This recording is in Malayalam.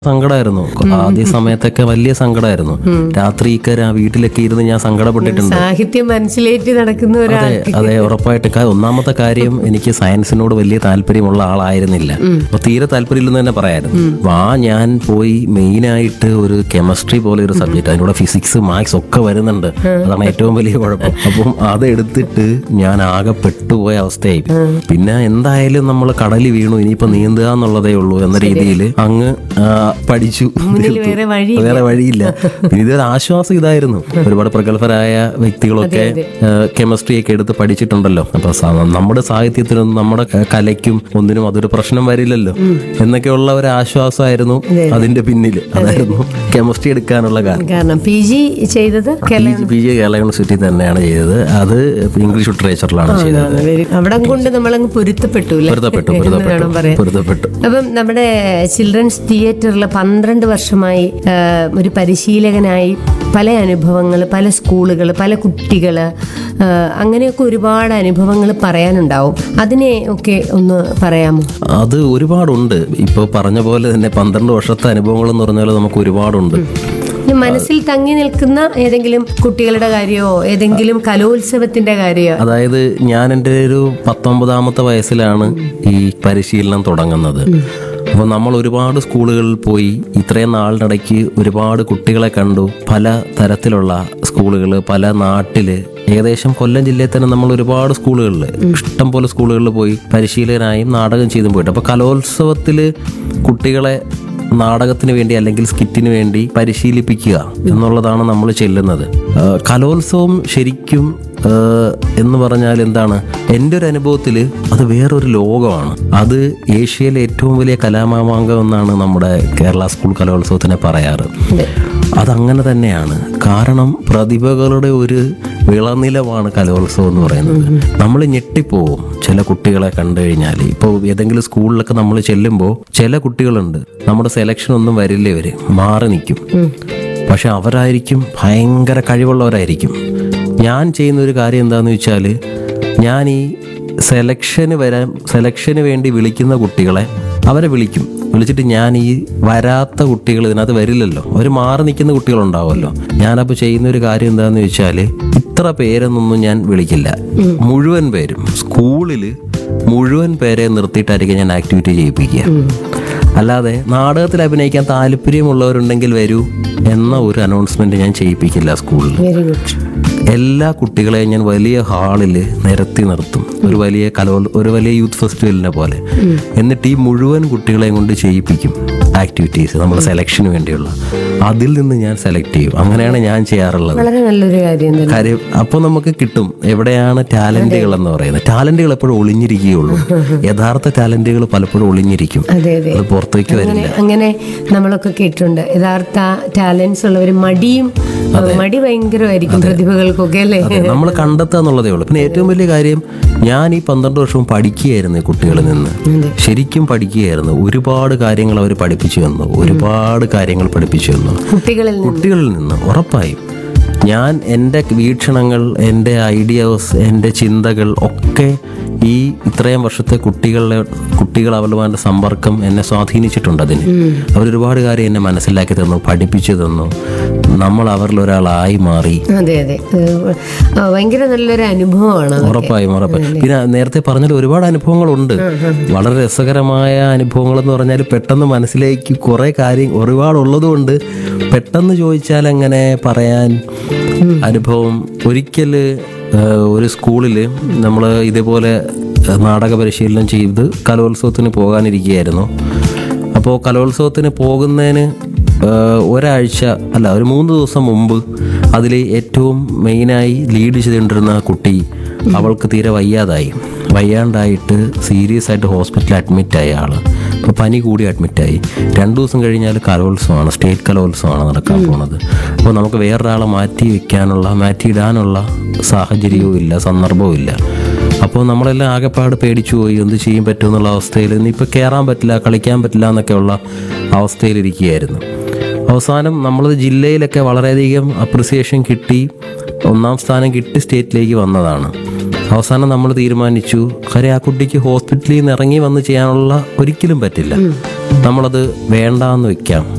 സങ്കടമായിരുന്നു ആദ്യ സമയത്തൊക്കെ വലിയ സങ്കടമായിരുന്നു രാത്രിയൊക്കെ രാ- വീട്ടിലൊക്കെ ഇരുന്ന് ഞാൻ സങ്കടപ്പെട്ടിട്ടുണ്ട് സാഹിത്യം മനസ്സിലേറ്റ് നടക്കുന്ന ഒരാൾ അതെ അതെ ഉറപ്പായിട്ട് കാ- ഒന്നാമത്തെ കാര്യം എനിക്ക് സയൻസിനോട് വലിയ താല്പര്യമുള്ള ആളായിരുന്നില്ല അപ്പൊ തീരെ താല്പര്യമില്ലെന്ന് തന്നെ പറയായിരുന്നു വാ ഞാൻ പോയി മെയിനായിട്ട് ഒരു കെമിസ്ട്രി പോലെ ഒരു സബ്ജക്ട് അതിനൂടെ ഫിസിക്സ് മാത്സ് ഒക്കെ വരുന്നുണ്ട് അതാണ് ഏറ്റവും വലിയ കുഴപ്പം അപ്പം അത് എടുത്തിട്ട് ഞാൻ ആകെ പെട്ടുപോയ അവസ്ഥയായി പിന്നെ എന്തായാലും നമ്മൾ കടലിൽ വീണു ഇനിയിപ്പോ നീന്തുക എന്നുള്ളതേ ഉള്ളൂ എന്ന രീതിയിൽ അങ്ങ് ആ, പഠിച്ചു മുന്നിൽ വേറെ വഴി വേറെ വഴിയില്ല പിന്നെ ഇതൊരു ആശ്വാസം ഇതായിരുന്നു ഒരുപാട് പ്രഗത്ഭരായ വ്യക്തികളൊക്കെ കെമിസ്ട്രി ഒക്കെ എടുത്ത് പഠിച്ചിട്ടുണ്ടല്ലോ അപ്പൊ സ- നമ്മുടെ സാഹിത്യത്തിനും നമ്മുടെ ക- കലയ്ക്കും ഒന്നിനും അതൊരു പ്രശ്നം വരില്ലല്ലോ എന്നൊക്കെയുള്ള ഒരു ആശ്വാസമായിരുന്നു അതിന്റെ പിന്നിൽ അതായിരുന്നു കെമിസ്ട്രി എടുക്കാനുള്ള കാരണം കാരണം പി ജി ചെയ്തത് Kerala P G Kerala university തന്നെയാണ് ചെയ്തത് അത് ഇംഗ്ലീഷ് ലിറ്ററേച്ചറിലാണ് ചെയ്തത് അവിടെ കൊണ്ട് നമ്മളങ്ങ് പൊരുത്തപ്പെട്ടു അല്ലേ? പൊരുത്തപ്പെട്ടു എന്ന് പൊരുത്തപ്പെട്ടു വേണം പറയാൻ പൊരുത്തപ്പെട്ടു അപ്പം നമ്മുടെ ചിൽഡ്രൻസ് തിയേറ്ററിൽ പന്ത്രണ്ട് വർഷമായി ആ, ഒരു പരിശീലകനായി പല അനുഭവങ്ങൾ പല സ്കൂളുകൾ പല കുട്ടികൾ അങ്ങനെയൊക്കെ ഒരുപാട് അനുഭവങ്ങൾ പറയാനുണ്ടാവും അതിനെ ഒക്കെ ഒന്ന് പറയാമോ അത് ഒരുപാടുണ്ട് ഇപ്പോൾ പറഞ്ഞ പോലെ തന്നെ പന്ത്രണ്ട് വർഷത്തെ അനുഭവങ്ങൾ എന്ന് പറഞ്ഞാൽ നമുക്ക് ഒരുപാടുണ്ട് ഇനി മനസ്സിൽ തങ്ങി നിൽക്കുന്ന ഏതെങ്കിലും കുട്ടികളുടെ കാര്യമോ ഏതെങ്കിലും കലോത്സവത്തിന്റെ കാര്യമോ അതായത് ഞാൻ എൻ്റെ ഒരു പത്തൊമ്പതാമത്തെ വയസ്സിലാണ് ഈ പരിശീലനം തുടങ്ങുന്നത് അപ്പോൾ നമ്മൾ ഒരുപാട് സ്കൂളുകളിൽ പോയി ഇത്രയും നാളിനിടയ്ക്ക് ഒരുപാട് കുട്ടികളെ കണ്ടു പല തരത്തിലുള്ള സ്കൂളുകൾ പല നാട്ടിൽ ഏകദേശം കൊല്ലം ജില്ലയിൽ തന്നെ നമ്മൾ ഒരുപാട് സ്കൂളുകളിൽ ഇഷ്ടം പോലെ സ്കൂളുകളിൽ പോയി പരിശീലകനായും നാടകം ചെയ്തും പോയിട്ട് അപ്പോൾ കലോത്സവത്തിൽ കുട്ടികളെ നാടകത്തിന് വേണ്ടി അല്ലെങ്കിൽ സ്കിറ്റിന് വേണ്ടി പരിശീലിപ്പിക്കുക എന്നുള്ളതാണ് നമ്മൾ ചെല്ലുന്നത് ആ, കലോത്സവം ശരിക്കും ആ, എന്ന് പറഞ്ഞാൽ എന്താണ് എൻ്റെ ഒരു അനുഭവത്തിൽ അത് വേറൊരു ലോകമാണ് അത് ഏഷ്യയിലെ ഏറ്റവും വലിയ കലാമാമാങ്കം എന്നാണ് നമ്മുടെ കേരള സ്കൂൾ കലോത്സവത്തിനെ പറയാറ് അതങ്ങനെ തന്നെയാണ് കാരണം പ്രതിഭകളുടെ ഒരു വിളനിലമാണ് കലോത്സവം എന്ന് പറയുന്നത് നമ്മൾ ഞെട്ടിപ്പോവും ചില കുട്ടികളെ കണ്ടു കഴിഞ്ഞാൽ ഇപ്പോൾ ഏതെങ്കിലും സ്കൂളിലൊക്കെ നമ്മൾ ചെല്ലുമ്പോൾ ചില കുട്ടികളുണ്ട് നമ്മുടെ സെലക്ഷൻ ഒന്നും വരില്ല ഇവര് മാറി നിൽക്കും പക്ഷെ അവരായിരിക്കും ഭയങ്കര കഴിവുള്ളവരായിരിക്കും ഞാൻ ചെയ്യുന്ന ഒരു കാര്യം എന്താണെന്ന് വെച്ചാൽ ഞാൻ ഈ സെലക്ഷന് വരാൻ സെലക്ഷന് വേണ്ടി വിളിക്കുന്ന കുട്ടികളെ അവരെ വിളിക്കും വിളിച്ചിട്ട് ഞാൻ ഈ വരാത്ത കുട്ടികൾ ഇതിനകത്ത് വരില്ലല്ലോ അവർ മാറി നിൽക്കുന്ന കുട്ടികളുണ്ടാവുമല്ലോ ഞാനപ്പോൾ ചെയ്യുന്ന ഒരു കാര്യം എന്താണെന്ന് വെച്ചാൽ ഇത്ര പേരെന്നൊന്നും ഞാൻ വിളിക്കില്ല മുഴുവൻ പേരും സ്കൂളിൽ മുഴുവൻ പേരെ നിർത്തിയിട്ടായിരിക്കും ഞാൻ ആക്ടിവിറ്റി ചെയ്യിപ്പിക്കുക അല്ലാതെ നാടകത്തിൽ അഭിനയിക്കാൻ താല്പര്യമുള്ളവരുണ്ടെങ്കിൽ വരൂ എന്ന ഒരു അനൗൺസ്മെന്റ് ഞാൻ ചെയ്യിപ്പിക്കില്ല സ്കൂളിൽ വെരി ഗുഡ് എല്ലാ കുട്ടികളെയും ഞാൻ വലിയ ഹാളിൽ നിരത്തി നിർത്തും ഒരു വലിയ കലോ ഒരു വലിയ യൂത്ത് ഫെസ്റ്റിവലിനെ പോലെ എന്നിട്ട് ഈ മുഴുവൻ കുട്ടികളെയും കൊണ്ട് ചെയ്യിപ്പിക്കും ആക്ടിവിറ്റീസ് നമ്മുടെ സെലക്ഷന് വേണ്ടിയുള്ള അതിൽ നിന്ന് ഞാൻ സെലക്ട് ചെയ്യും അങ്ങനെയാണ് ഞാൻ ചെയ്യാറുള്ളത് വളരെ നല്ലൊരു കാര്യം തന്നെ കാര്യം അപ്പോൾ നമുക്ക് കിട്ടും എവിടെയാണ് ടാലന്റുകൾ എന്ന് പറയുന്നത് ടാലന്റുകൾ എപ്പോഴും ഒളിഞ്ഞിരിക്കുകയുള്ളൂ യഥാർത്ഥ ടാലന്റുകൾ പലപ്പോഴും ഒളിഞ്ഞിരിക്കും അതെ അതെ അത് പുറത്തേക്ക് വരില്ല അങ്ങനെ അങ്ങനെ നമ്മളൊക്കെ കേട്ടിട്ടുണ്ട് യഥാർത്ഥ ടാലൻസ് ഉള്ളവർ മടിയും മടി ഭയങ്കരമായിരിക്കും പ്രതിഭകൾക്കൊക്കെ അല്ലേ നമ്മൾ കണ്ടെത്തുക എന്നുള്ളതേ ഉള്ളൂ പിന്നെ ഏറ്റവും വലിയ കാര്യം ഞാൻ ഈ പന്ത്രണ്ട് വർഷവും പഠിക്കുകയായിരുന്നു ഈ കുട്ടികളിൽ നിന്ന് ശരിക്കും പഠിക്കുകയായിരുന്നു ഒരുപാട് കാര്യങ്ങൾ അവർ പഠിപ്പിച്ചു തന്നു ഒരുപാട് കാര്യങ്ങൾ പഠിപ്പിച്ചു തന്നു കുട്ടികളിൽ നിന്ന് കുട്ടികളിൽ നിന്ന് ഉറപ്പായും ഞാൻ എൻ്റെ വീക്ഷണങ്ങൾ എൻ്റെ ഐഡിയാസ് എൻ്റെ ചിന്തകൾ ഒക്കെ ഈ ഇത്രയും വർഷത്തെ കുട്ടികളുടെ കുട്ടികൾ അവരുമായിട്ട് സമ്പർക്കം എന്നെ സ്വാധീനിച്ചിട്ടുണ്ട് അതിന് അവരൊരുപാട് കാര്യം എന്നെ മനസ്സിലാക്കി തന്നു പഠിപ്പിച്ചു തന്നു നമ്മൾ അവരിൽ ഒരാളായി മാറി അതെ അതെ ഏഹ്, ആ, ഭയങ്കര നല്ലൊരു അനുഭവമാണ് അത്. ഉറപ്പായും ഉറപ്പായും പിന്നെ നേരത്തെ പറഞ്ഞാൽ ഒരുപാട് അനുഭവങ്ങളുണ്ട് വളരെ രസകരമായ അനുഭവങ്ങൾ എന്ന് പറഞ്ഞാൽ പെട്ടെന്ന് മനസ്സിലേക്ക് കുറെ കാര്യം ഒരുപാട് ഉള്ളതുകൊണ്ട് പെട്ടെന്ന് ചോദിച്ചാൽ അങ്ങനെ പറയാൻ അനുഭവം ഒരിക്കൽ ഒരു സ്കൂളിൽ നമ്മൾ ഇതേപോലെ ഏഹ്, നാടക പരിശീലനം ചെയ്ത് കലോത്സവത്തിന് പോകാനിരിക്കുകയായിരുന്നു അപ്പോൾ കലോത്സവത്തിന് പോകുന്നതിന് ഏഹ്, ഒരാഴ്ച അല്ല ഒരു മൂന്ന് ദിവസം മുമ്പ് അതിൽ ഏറ്റവും മെയിനായി ലീഡ് ചെയ്തുകൊണ്ടിരുന്ന കുട്ടി അവൾക്ക് തീരെ വയ്യാതായി വയ്യാണ്ടായിട്ട് സീരിയസ് ആയിട്ട് ഹോസ്പിറ്റലിൽ അഡ്മിറ്റായ ആൾ അപ്പോൾ പനി കൂടി അഡ്മിറ്റായി രണ്ട് ദിവസം കഴിഞ്ഞാൽ കലോത്സവമാണ് സ്റ്റേറ്റ് കലോത്സവമാണ് നടക്കാൻ പോണത് അപ്പോൾ നമുക്ക് വേറൊരാളെ മാറ്റി വെക്കാനുള്ള മാറ്റി ഇടാനുള്ള സാഹചര്യവും ഇല്ല സന്ദർഭവും ഇല്ല അപ്പോൾ നമ്മളെല്ലാം ആകെപ്പാട് പേടിച്ചു പോയി എന്ത് ചെയ്യാൻ പറ്റുമെന്നുള്ള അവസ്ഥയിൽ ഇനിയിപ്പോൾ കയറാൻ പറ്റില്ല കളിക്കാൻ പറ്റില്ല എന്നൊക്കെയുള്ള അവസ്ഥയിലിരിക്കുകയായിരുന്നു അവസാനം നമ്മൾ ജില്ലയിലൊക്കെ വളരെയധികം അപ്രിസിയേഷൻ കിട്ടി ഒന്നാം സ്ഥാനം കിട്ടി സ്റ്റേറ്റിലേക്ക് വന്നതാണ് അവസാനം നമ്മൾ തീരുമാനിച്ചു കാര്യം ആ കുട്ടിക്ക് ഹോസ്പിറ്റലിൽ നിന്ന് ഇറങ്ങി വന്ന് ചെയ്യാനുള്ള ഒരിക്കലും പറ്റില്ല നമ്മളത് വേണ്ടാന്ന് വെക്കാം